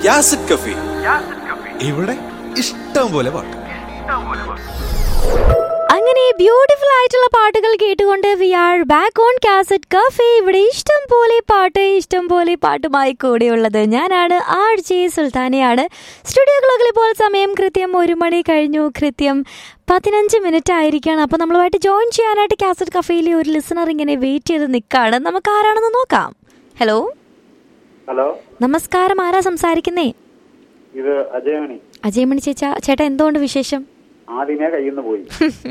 യാസിഡ് കഫി ഇവിടെ ഇഷ്ടം പോലെ പാട്ട് അങ്ങനെ ബ്യൂട്ടിഫുൾ ആയിട്ടുള്ള പാട്ടുകൾ കേട്ടുകൊണ്ട് we are back on cassette cafe ഇവിടെ ഇഷ്ടം പോലെ പാട്ട് ഇഷ്ടം പോലെ പാട്ടുമായി കൂടെയുള്ളത് ഞാനാണ് ആർ ജെ സുൽത്താനയാണ് സ്റ്റുഡിയോ ക്ലോക്കിൽ ഇപ്പോൾ സമയം കൃത്യം ഒരു മണി കഴിഞ്ഞു കൃത്യം പതിനഞ്ച് മിനിറ്റ് ആയിരിക്കുകയാണ് അപ്പോൾ നമ്മളുമായിട്ട് ജോയിൻ ചെയ്യാനായിട്ട് കാസറ്റ് കഫേയിലെ ഒരു ലിസണർ ഇങ്ങനെ വെയിറ്റ് ചെയ്ത് നിൽക്കുകയാണ് നമുക്ക് ആരാണെന്ന് നോക്കാം ഹലോ ഹലോ നമസ്കാരം ആരാ സംസാരിക്കുന്നേ ഇത് അജയമണി അജയമണി ചേച്ച ചേട്ടാ എന്തുകൊണ്ട് വിശേഷം ആദ്യമേ കയ്യിന്ന് പോയി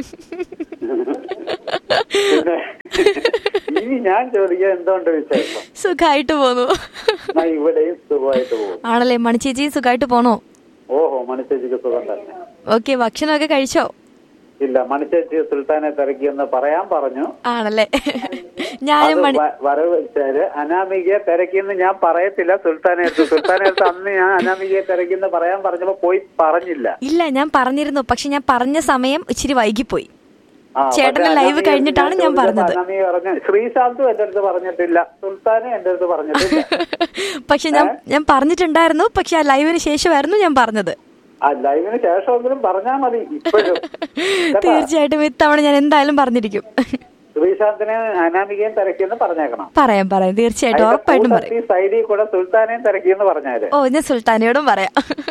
പിന്നെ ഇനി ഞാൻ ചോദിക്കാൻ എന്തുകൊണ്ട് വിശേഷം സുഖമായിട്ട് പോന്നു ഞാൻ ഇവിടെയും സുഖമായിട്ട് പോകും ആണല്ലേ മണിച്ചേച്ചി സുഖമായിട്ട് പോണോ ഓഹോ മണിച്ചേച്ചിക്ക് സുഖം തന്നെ ഓക്കെ ഭക്ഷണമൊക്കെ കഴിച്ചോ ഇല്ല മണിച്ചേച്ചി സുൽത്താനെ തിരക്കിയെന്ന് പറയാൻ പറഞ്ഞു ആണല്ലേ അത് ഞാനും മണി വ- വരവ് വെച്ചാല് അനാമികയെ തിരക്കിയെന്ന് ഞാൻ പറയത്തില്ല സുൽത്താനെ അടുത്ത് സുൽത്താനെ അടുത്ത് അന്ന് ഞാൻ അനാമികയെ തിരക്കിയെന്ന് പറയാൻ പറഞ്ഞപ്പോ പോയി പറഞ്ഞില്ല ഇല്ല ഞാൻ പറഞ്ഞിരുന്നു പക്ഷെ ഞാൻ പറഞ്ഞ സമയം ഇച്ചിരി വൈകിപ്പോയി ആ, ചേട്ടന്റെ പക്ഷേ ലൈവ് അനാമികയെ കഴിഞ്ഞിട്ടാണ് ഞാൻ ചോദിച്ചപ്പോ പറഞ്ഞത്. അനാമിക പറഞ്ഞു ശ്രീശാന്തും എന്റെ അടുത്ത് പറഞ്ഞിട്ടില്ല സുൽത്താനും എന്റെ അടുത്ത് പറഞ്ഞിട്ടില്ല പക്ഷെ ഞാൻ ഞാൻ പറഞ്ഞിട്ടുണ്ടായിരുന്നു പക്ഷെ ആ ലൈവിന് ശേഷമായിരുന്നു ഞാൻ പറഞ്ഞത് ആ ലൈവിന് ശേഷമെങ്കിലും പറഞ്ഞാ മതി ഇപ്പോഴും കേട്ടോ? തീർച്ചയായിട്ടും ഇത്തവണ ഞാൻ എന്തായാലും പറഞ്ഞിരിക്കും ശ്രീശാന്തിനെ അനാമികയും തിരക്കിയെന്ന് പറഞ്ഞേക്കണം പറയാം പറയാം തീർച്ചയായിട്ടും അതിന്റെ ഉറപ്പായിട്ടും പറയും കൂട്ടത്തിൽ സൈഡിൽ കൂടെ സുൽത്താനെയും തിരക്കിയെന്ന് പറഞ്ഞാല് ഓ ഞാൻ സുൽത്താനയോടും പറയാം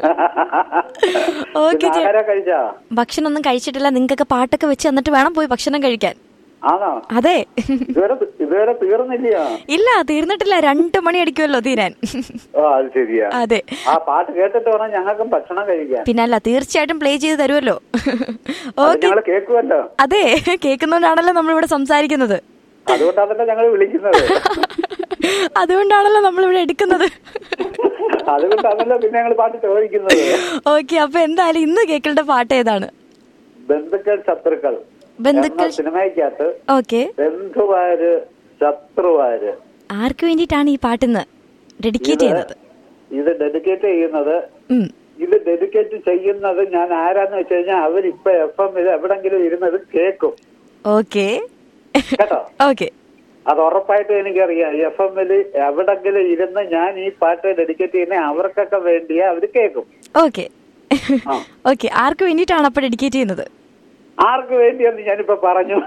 ഓക്കെ പിന്നെ ആഹാരം കഴിച്ചാ ഭക്ഷണം ഒന്നും കഴിച്ചിട്ടില്ല നിങ്ങൾക്കൊക്കെ പാട്ടൊക്കെ വെച്ച് തന്നിട്ട് വേണം പോയി ഭക്ഷണം കഴിക്കാൻ ആണോ അതെ ഇതുവരെ ഇതുവരെ തീർന്നില്ലയോ ഇല്ല തീർന്നിട്ടില്ല രണ്ടു മണി അടിക്കുമല്ലോ തീരാൻ ഓ അത് ശരിയാ അതെ ആ പാട്ട് കേട്ടിട്ട് വേണം ഞങ്ങൾക്കും ഭക്ഷണം കഴിക്കാൻ പിന്നെ അല്ല തീർച്ചയായിട്ടും പ്ലേ ചെയ്ത് തരുമല്ലോ അത് ഓക്കെ ഞങ്ങള് കേൾക്കുമല്ലോ അതെ കേൾക്കുന്നോണ്ടാണല്ലോ നമ്മളിവിടെ സംസാരിക്കുന്നത് അതുകൊണ്ടാണല്ലോ ഞങ്ങൾ വിളിക്കുന്നത് അതുകൊണ്ടാണല്ലോ നമ്മളിവിടെ എടുക്കുന്നത് അതുകൊണ്ടാണല്ലോ പിന്നെ ഞങ്ങൾ പാട്ട് ചോദിക്കുന്നത് ഓക്കെ അപ്പൊ എന്തായാലും ഇന്ന് കേൾക്കേണ്ട പാട്ട് ഏതാണ് ബന്ധുക്കൾ ശത്രുക്കൾ ബന്ധുക്കൾ എന്ന സിനിമയ്ക്കകത്ത് ഓക്കെ ബന്ധുവാര് ശത്രുവാര് ആർക്ക് വേണ്ടിയിട്ടാണ് ഈ പാട്ടിന്ന് ഡെഡിക്കേറ്റ് ചെയ്യുന്നത് ഇത് ഡെഡിക്കേറ്റ് ചെയ്യുന്നത് ഉം. ഇത് ഡെഡിക്കേറ്റ് ചെയ്യുന്നത് ഞാൻ ആരാന്ന് വെച്ച് കഴിഞ്ഞാൽ അവരിപ്പൊ എഫ് എമ്മിൽ എവിടെങ്കിലും ഇരുന്നത് കേൾക്കും ഓക്കെ കേട്ടോ ഓക്കെ അത് ഉറപ്പായിട്ടും എനിക്കറിയാം എഫ് എമ്മിൽ എവിടെങ്കിലും ഇരുന്ന് ഞാൻ ഈ പാട്ട് ഡെഡിക്കേറ്റ് ചെയ്യുന്ന അവർക്കൊക്കെ വേണ്ടിയാ അവര് കേൾക്കും ഓക്കെ ആ. ഓക്കെ ആർക്ക് വേണ്ടിയിട്ടാണ് അപ്പൊ ഡെഡിക്കേറ്റ് ചെയ്യുന്നത് ആർക്ക് വേണ്ടിയെന്ന് ഞാനിപ്പോ പറഞ്ഞു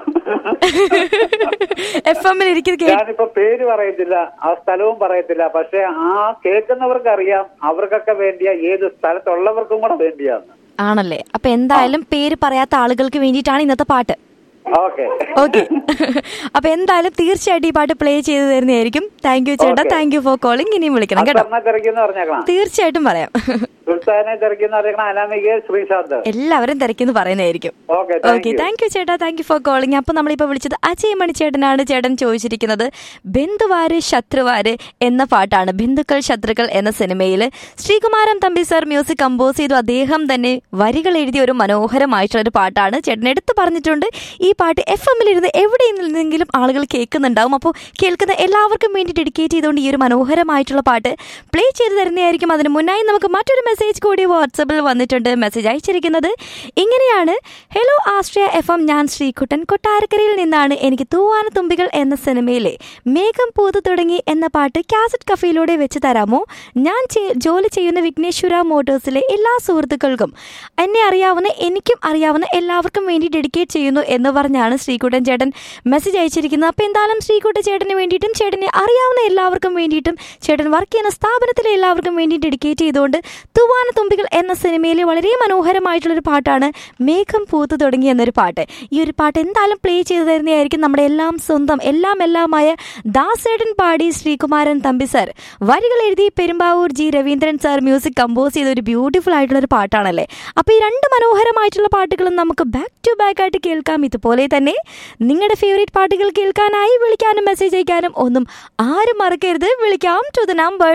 എഫ് എമ്മിൽ ഇരിക്കുന്നത് കേ ഞാനിപ്പോ പേര് പറയത്തില്ല ആ സ്ഥലവും പറയത്തില്ല പക്ഷെ ആ കേൾക്കുന്നവർക്ക് അറിയാം അവർക്കൊക്കെ വേണ്ടിയാ ഏത് സ്ഥലത്തുള്ളവർക്കും കൂടെ വേണ്ടിയാന്ന് ആണല്ലേ അപ്പൊ എന്തായാലും പേര് പറയാത്ത ആളുകൾക്ക് വേണ്ടിയിട്ടാണ് ഇന്നത്തെ പാട്ട് ഓക്കെ ഓക്കെ അപ്പൊ എന്തായാലും തീർച്ചയായിട്ടും ഈ പാട്ട് പ്ലേ ചെയ്ത് തരുന്നതായിരിക്കും താങ്ക് യു ചേട്ടാ Okay. Thank you for calling ഇനിയും വിളിക്കണം കേട്ടോ അസറിനെ തിരക്കിന്ന് പറഞ്ഞേക്കണം തീർച്ചയായിട്ടും പറയാം സുൽത്താനെ തിരക്കിന്ന് അറിയിക്കണം അനാമിക ശ്രീശാന്ത് എല്ലാവരും തിരക്കിന്ന് പറയുന്നതായിരിക്കും ഓക്കെ ഓക്കെ താങ്ക് യു ചേട്ടാ താങ്ക് യു ഫോർ കോളിംഗ് അപ്പൊ നമ്മളിപ്പോ വിളിച്ചത് അജയ് മണി ചേട്ടനാണ് ചേട്ടൻ ചോദിച്ചിരിക്കുന്നത് ബന്ധുവാര് ശത്രുവാര് എന്ന പാട്ടാണ് ബന്ധുക്കൾ ശത്രുക്കൾ എന്ന സിനിമയിൽ Sreekumaran Thampi sir music compose ചെയ്തു അദ്ദേഹം തന്നെ വരികൾ എഴുതിയ ഒരു മനോഹരമായിട്ടുള്ള ഒരു പാട്ടാണ് ചേട്ടൻ എടുത്തു പറഞ്ഞിട്ടുണ്ട് ഈ പാട്ട് എഫ് എമ്മിലിരുന്ന് എവിടെ നിന്നെങ്കിലും ആളുകൾ കേൾക്കുന്നുണ്ടാവും അപ്പോൾ കേൾക്കുന്ന എല്ലാവർക്കും വേണ്ടി ഡെഡിക്കേറ്റ് ചെയ്തുകൊണ്ട് ഈ ഒരു മനോഹരമായിട്ടുള്ള പാട്ട് പ്ലേ ചെയ്ത് തരുന്നതായിരിക്കും അതിന് മുന്നായി നമുക്ക് മറ്റൊരു മെസ്സേജ് കൂടി വാട്സപ്പിൽ വന്നിട്ടുണ്ട് മെസ്സേജ് അയച്ചിരിക്കുന്നത് ഇങ്ങനെയാണ് ഹലോ ആസ്ട്രിയ എഫ് എം ഞാൻ ശ്രീകുട്ടൻ കൊട്ടാരക്കരയിൽ നിന്നാണ് എനിക്ക് തൂവാന തുമ്പികൾ എന്ന സിനിമയിലെ മേഘം പൂത്തു തുടങ്ങി എന്ന പാട്ട് കാസറ്റ് കഫയിലൂടെ വെച്ച് തരാമോ ഞാൻ ചെ- ജോലി ചെയ്യുന്ന വിഘ്നേശ്വര മോട്ടോഴ്സിലെ എല്ലാ സുഹൃത്തുക്കൾക്കും എന്നെ അറിയാവുന്ന എനിക്കും അറിയാവുന്ന എല്ലാവർക്കും വേണ്ടി ഡെഡിക്കേറ്റ് ചെയ്യുന്നു എന്ന് പറഞ്ഞാണ് ശ്രീകുട്ടൻ ചേട്ടൻ മെസ്സേജ് അയച്ചിരിക്കുന്നത് അപ്പോൾ എന്തായാലും ശ്രീകുട്ടൻ ചേട്ടന് വേണ്ടിയിട്ടും ചേട്ടനെ അറിയാവുന്ന എല്ലാവർക്കും വേണ്ടിയിട്ടും ചേട്ടൻ വർക്ക് ചെയ്യുന്ന സ്ഥാപനത്തിലെ എല്ലാവർക്കും വേണ്ടി ഡെഡിക്കേറ്റ് ചെയ്തുകൊണ്ട് തുവാന തുമ്പികൾ എന്ന സിനിമയിലെ വളരെ മനോഹരമായിട്ടുള്ളൊരു പാട്ടാണ് മേഘം പൂത്തു തുടങ്ങി എന്നൊരു പാട്ട് ഈ ഒരു പാട്ട് എന്തായാലും പ്ലേ ചെയ്തു തരുന്നതായിരിക്കും നമ്മുടെ എല്ലാം സ്വന്തം എല്ലാം എല്ലാമായ ദാസേടൻ പാടി ശ്രീകുമാരൻ തമ്പി സർ വരികൾ എഴുതി Perumbavoor G Raveendran sir music compose ചെയ്ത ഒരു ബ്യൂട്ടിഫുൾ ആയിട്ടുള്ള ഒരു പാട്ടാണല്ലേ അപ്പോൾ ഈ രണ്ട് മനോഹരമായിട്ടുള്ള പാട്ടുകളും നമുക്ക് ബാക്ക് ടു ബാക്ക് ആയിട്ട് കേൾക്കാം ഇതുപോലെ തന്നെ നിങ്ങളുടെ ഫേവറേറ്റ് പാട്ടുകൾ കേൾക്കാനായി വിളിക്കാനും മെസ്സേജ് അയക്കാനും ഒന്നും ആരും മറക്കരുത് വിളിക്കാം to the number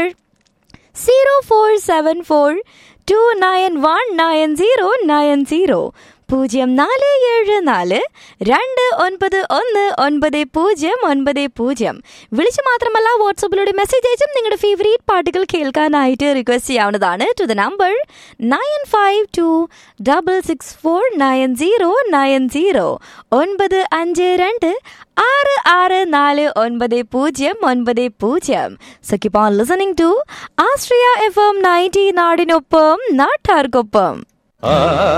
zero four seven four two nine one nine zero nine zero പൂജ്യം നാല് ഏഴ് നാല് രണ്ട് ഒൻപത് ഒന്ന് ഒൻപത് പൂജ്യം ഒൻപത് പൂജ്യം വിളിച്ചു മാത്രമല്ല വാട്സപ്പിലൂടെ മെസ്സേജ് അയച്ചും നിങ്ങളുടെ ഫേവറേറ്റ് പാട്ടുകൾ കേൾക്കാനായിട്ട് റിക്വസ്റ്റ് ചെയ്യാവുന്നതാണ് to the number nine five two double six four nine zero nine zero ഒൻപത് അഞ്ച് രണ്ട് ആറ് ആറ് നാല് ഒൻപത് പൂജ്യം ഒൻപത് പൂജ്യം so keep on listening to ആസ്ട്രിയ എഫ് എം നയൻറ്റി നാടിനൊപ്പം നാട്ടാർക്കൊപ്പം